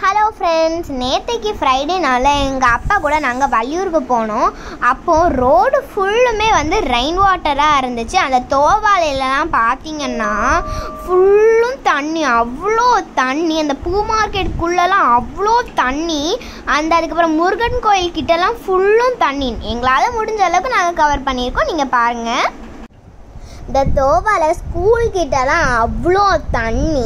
hello friends நேற்றைக்கு ஃப்ரைடேனால எங்கள் அப்பா கூட நாங்கள் வள்ளியூருக்கு போனோம் அப்போது ரோடு ஃபுல்லுமே வந்து ரெயின் வாட்டராக இருந்துச்சு அந்த தோவாலையிலலாம் பார்த்தீங்கன்னா ஃபுல்லும் தண்ணி அவ்வளோ தண்ணி அந்த பூ மார்க்கெட்டுக்குள்ளெல்லாம் அவ்வளோ தண்ணி அந்த அதுக்கப்புறம் முருகன் கோயில் கிட்டலாம் ஃபுல்லும் தண்ணி எங்களால் முடிஞ்ச அளவுக்கு நாங்கள் கவர் பண்ணியிருக்கோம் நீங்கள் பாருங்கள் இந்த தோவால ஸ்கூல் கிட்டலாம் அவ்வளோ தண்ணி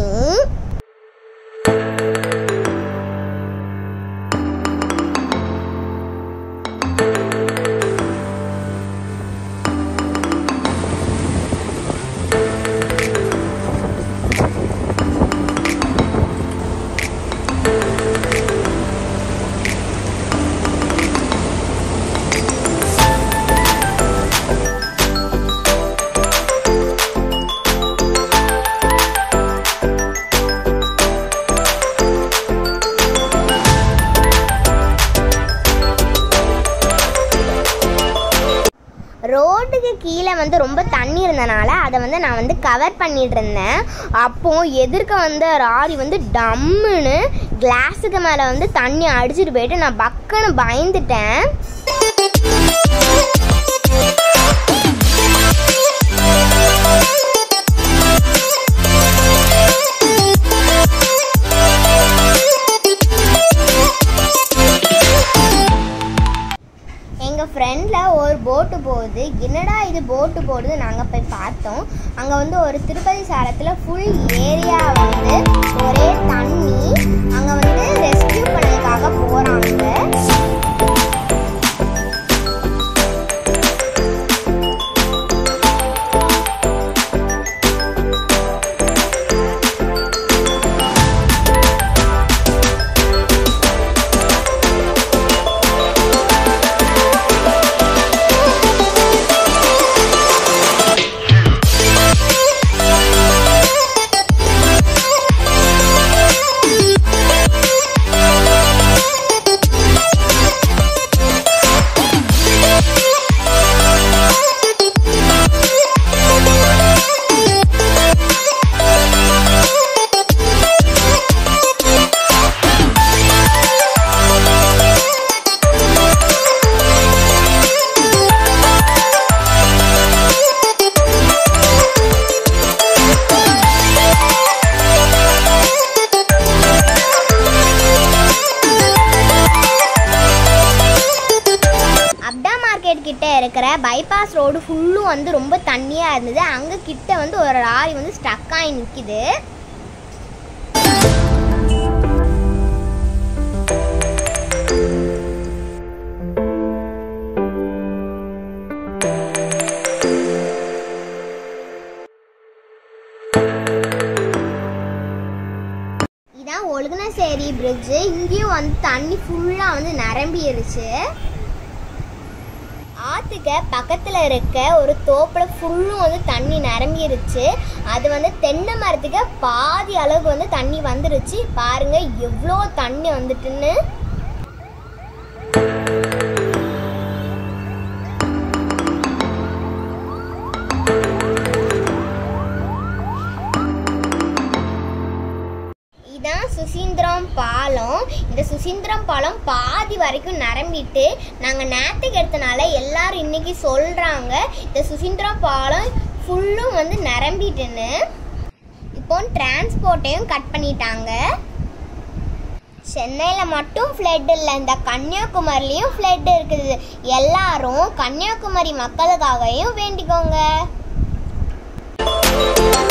ரோட்டுக்கு கீழே வந்து ரொம்ப தண்ணி இருந்தனால அதை வந்து நான் வந்து கவர் பண்ணிட்டு இருந்தேன் அப்போ எதிர்க்க வந்த ராரி வந்து டம்முன்னு கிளாஸுக்கு மேலே வந்து தண்ணி அடிச்சிட்டு போயிட்டு நான் பக்குன்னு பயந்துட்டேன் எங்கள் ஃப்ரெண்டில் ஒரு போட்டு போகுது என்னடா இது போட்டு போடுது நாங்கள் போய் பார்த்தோம் அங்கே வந்து ஒரு திருப்பதி சாரத்தில் ஃபுல் ஏரியா வந்து ஒரே தண்ணி அங்கே வந்து ரெஸ்கியூ பண்ணதுக்காக போகிறாங்க அப்டா மார்க்கெட் கிட்ட இருக்கிற பைபாஸ் ரோடு ஃபுல்லும் வந்து ரொம்ப தண்ணியாக இருந்தது அங்கே கிட்ட வந்து ஒரு லாரி வந்து ஸ்டக் ஆகி நிற்கிது இதான் ஒழுகுனசேரி பிரிட்ஜு இங்கேயும் வந்து தண்ணி ஃபுல்லாக வந்து நிரம்பிருச்சு ஆற்றுக்கு பக்கத்தில் இருக்க ஒரு தோப்பில் ஃபுல்லும் வந்து தண்ணி நிரம்பிருச்சு அது வந்து தென்னை மரத்துக்கு பாதி அளவுக்கு வந்து தண்ணி வந்துருச்சு பாருங்க எவ்வளோ தண்ணி வந்துட்டுன்னு இதான் சுசீந்திரம் பாலம் இந்த சுசீந்திரம் பாலம் பாதி வரைக்கும் நிரம்பிட்டு நாங்கள் நேற்றுக்கு எடுத்தனால எல்லாரும் இன்னைக்கு சொல்கிறாங்க இந்த சுசீந்திரம் பாலம் ஃபுல்லும் வந்து நிரம்பிட்டுன்னு இப்போ டிரான்ஸ்போர்ட்டையும் கட் பண்ணிட்டாங்க சென்னையில் மட்டும் ஃப்ளட் இல்லை இந்த கன்னியாகுமரிலையும் ஃப்ளட் இருக்குது எல்லாரும் கன்னியாகுமரி மக்களுக்காகவும் வேண்டிக்கோங்க